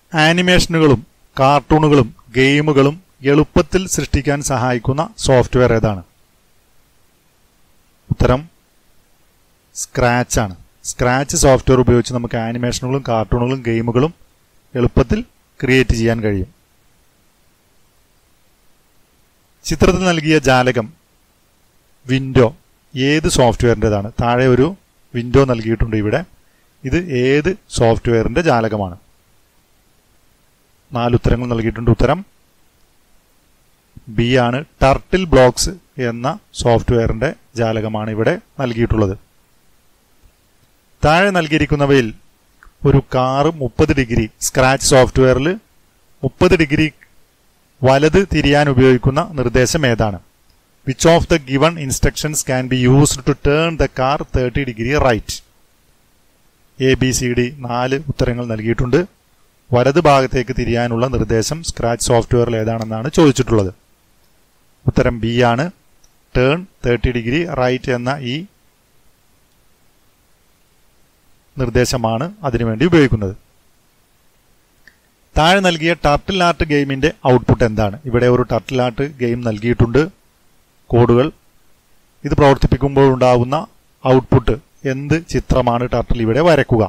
ആനിമേഷനുകളും കാർട്ടൂണുകളും ഗെയിമുകളും എളുപ്പത്തിൽ സൃഷ്ടിക്കാൻ സഹായിക്കുന്ന സോഫ്റ്റ്വെയർ ഏതാണ് ഉത്തരം സ്ക്രാച്ച് ആണ് സ്ക്രാച്ച് സോഫ്റ്റ്വെയർ ഉപയോഗിച്ച് നമുക്ക് ആനിമേഷനുകളും കാർട്ടൂണുകളും ഗെയിമുകളും എളുപ്പത്തിൽ ക്രിയേറ്റ് ചെയ്യാൻ കഴിയും ചിത്രത്തിൽ നൽകിയ ജാലകം വിൻഡോ ഏത് സോഫ്റ്റ്വെയറിൻ്റെതാണ് താഴെ ഒരു വിൻഡോ നൽകിയിട്ടുണ്ട് ഇവിടെ ഇത് ഏത് സോഫ്റ്റ്വെയറിന്റെ ജാലകമാണ് നാല് ഉത്തരങ്ങൾ നൽകിയിട്ടുണ്ട് ഉത്തരം ബി ആണ് ടർട്ടിൽ ബ്ലോക്സ് എന്ന സോഫ്റ്റ്വെയറിന്റെ ജാലകമാണ് ഇവിടെ നൽകിയിട്ടുള്ളത് താഴെ നൽകിയിരിക്കുന്നവയിൽ ഒരു കാറ് മുപ്പത് ഡിഗ്രി സ്ക്രാച്ച് സോഫ്റ്റ്വെയറിൽ മുപ്പത് ഡിഗ്രി വലത് തിരിയാൻ ഉപയോഗിക്കുന്ന നിർദ്ദേശം ഏതാണ് which of the given instructions can be used to turn the car thirty degree right A B C D നാല് ഉത്തരങ്ങൾ നൽകിയിട്ടുണ്ട് വലത് ഭാഗത്തേക്ക് തിരിയാനുള്ള നിർദ്ദേശം സ്ക്രാച്ച് സോഫ്റ്റ്വെയറിൽ ഏതാണെന്നാണ് ചോദിച്ചിട്ടുള്ളത് ഉത്തരം ബി ആണ് ടേൺ തേർട്ടി ഡിഗ്രി റൈറ്റ് എന്ന ഈ നിർദ്ദേശമാണ് അതിനുവേണ്ടി ഉപയോഗിക്കുന്നത് താഴെ നൽകിയ ടർട്ടിൽ ആർട്ട് ഗെയിമിന്റെ ഔട്ട്പുട്ട് എന്താണ് ഇവിടെ ഒരു ടർട്ടിൽ ആർട്ട് ഗെയിം നൽകിയിട്ടുണ്ട് കോഡുകൾ ഇത് പ്രവർത്തിപ്പിക്കുമ്പോൾ ഉണ്ടാകുന്ന ഔട്ട്പുട്ട് എന്ത് ചിത്രമാണ് ടർട്ടിൽ ഇവിടെ വരയ്ക്കുക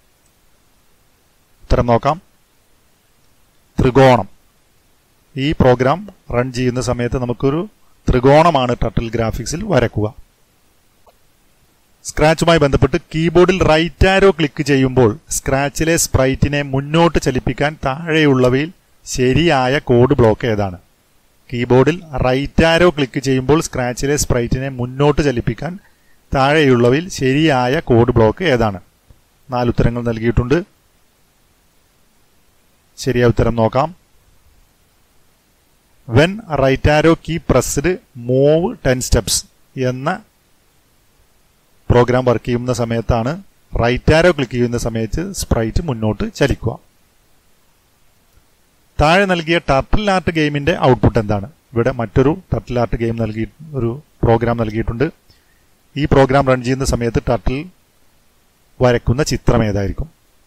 ഉത്തരം നോക്കാം ത്രികോണം ഈ പ്രോഗ്രാം റൺ ചെയ്യുന്ന സമയത്ത് നമുക്കൊരു ത്രികോണമാണ് ടർട്ടിൽ ഗ്രാഫിക്സിൽ വരയ്ക്കുക സ്ക്രാച്ചുമായി ബന്ധപ്പെട്ട് കീബോർഡിൽ റൈറ്റ് ആരോ ക്ലിക്ക് ചെയ്യുമ്പോൾ സ്ക്രാച്ചിലെ സ്പ്രൈറ്റിനെ മുന്നോട്ട് ചലിപ്പിക്കാൻ താഴെയുള്ളവയിൽ ശരിയായ കോഡ് ബ്ലോക്ക് ഏതാണ് കീബോർഡിൽ റൈറ്റ് ആരോ ക്ലിക്ക് ചെയ്യുമ്പോൾ സ്ക്രാച്ചിലെ സ്പ്രൈറ്റിനെ മുന്നോട്ട് ചലിപ്പിക്കാൻ താഴെയുള്ളവയിൽ ശരിയായ കോഡ് ബ്ലോക്ക് ഏതാണ് നാല് ഉത്തരങ്ങൾ നൽകിയിട്ടുണ്ട് ശരിയായ ഉത്തരം നോക്കാം when right arrow key pressed move ten steps എന്ന പ്രോഗ്രാം വർക്ക് ചെയ്യുന്ന സമയത്താണ് റൈറ്റ് ആരോ ക്ലിക്ക് ചെയ്യുന്ന സമയത്ത് സ്പ്രൈറ്റ് മുന്നോട്ട് ചലിക്കുക താഴെ നൽകിയ ടർട്ടിൽ ആർട്ട് ഗെയിമിന്റെ ഔട്ട്പുട്ട് എന്താണ് ഇവിടെ മറ്റൊരു ടർട്ടിൽ ആർട്ട് ഗെയിം നൽകി ഒരു പ്രോഗ്രാം നൽകിയിട്ടുണ്ട് ഈ പ്രോഗ്രാം റൺ ചെയ്യുന്ന സമയത്ത് ടർട്ടിൽ വരയ്ക്കുന്ന ചിത്രം ഏതായിരിക്കും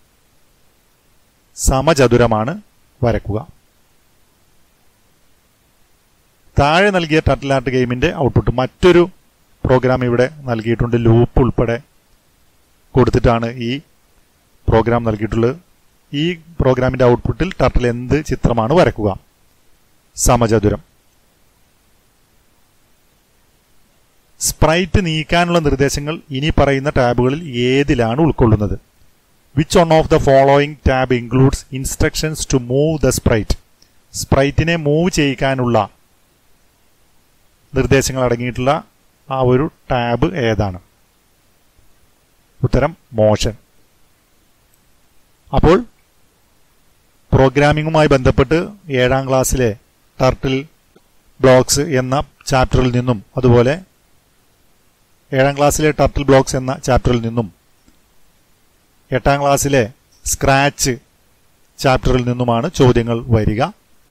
സമചതുരമാണ് വരക്കുക താഴെ നൽകിയ ടർട്ടിൽ ആർട്ട് ഗെയിമിന്റെ ഔട്ട്പുട്ട് മറ്റൊരു പ്രോഗ്രാം ഇവിടെ നൽകിയിട്ടുണ്ട് ലൂപ്പ് ഉൾപ്പെടെ കൊടുത്തിട്ടാണ് ഈ പ്രോഗ്രാം നൽകിയിട്ടുള്ളത് ഈ പ്രോഗ്രാമിന്റെ ഔട്ട്പുട്ടിൽ ടർട്ടിൽ എന്ത് ചിത്രമാണ് വരക്കുക സമചതുരം സ്പ്രൈറ്റ് നീക്കാനുള്ള നിർദ്ദേശങ്ങൾ ഇനി പറയുന്ന ടാബുകളിൽ ഏതിലാണ് ഉൾക്കൊള്ളുന്നത് which one of the following tab includes instructions to move the sprite സ്പ്രൈറ്റിനെ മൂവ് ചെയ്യിക്കാനുള്ള നിർദ്ദേശങ്ങൾ അടങ്ങിയിട്ടുള്ള ആ ഒരു ടാബ് ഏതാണ് ഉത്തരം മോഷൻ അപ്പോൾ പ്രോഗ്രാമിംഗുമായി ബന്ധപ്പെട്ട് ഏഴാം ക്ലാസ്സിലെ ടർട്ടിൽ ബ്ലോക്സ് എന്ന ചാപ്റ്ററിൽ നിന്നും അതുപോലെ ഏഴാം ക്ലാസ്സിലെ ടർട്ടിൽ ബ്ലോക്സ് എന്ന ചാപ്റ്ററിൽ നിന്നും എട്ടാം ക്ലാസ്സിലെ സ്ക്രാച്ച് ചാപ്റ്ററിൽ നിന്നുമാണ് ചോദ്യങ്ങൾ വരിക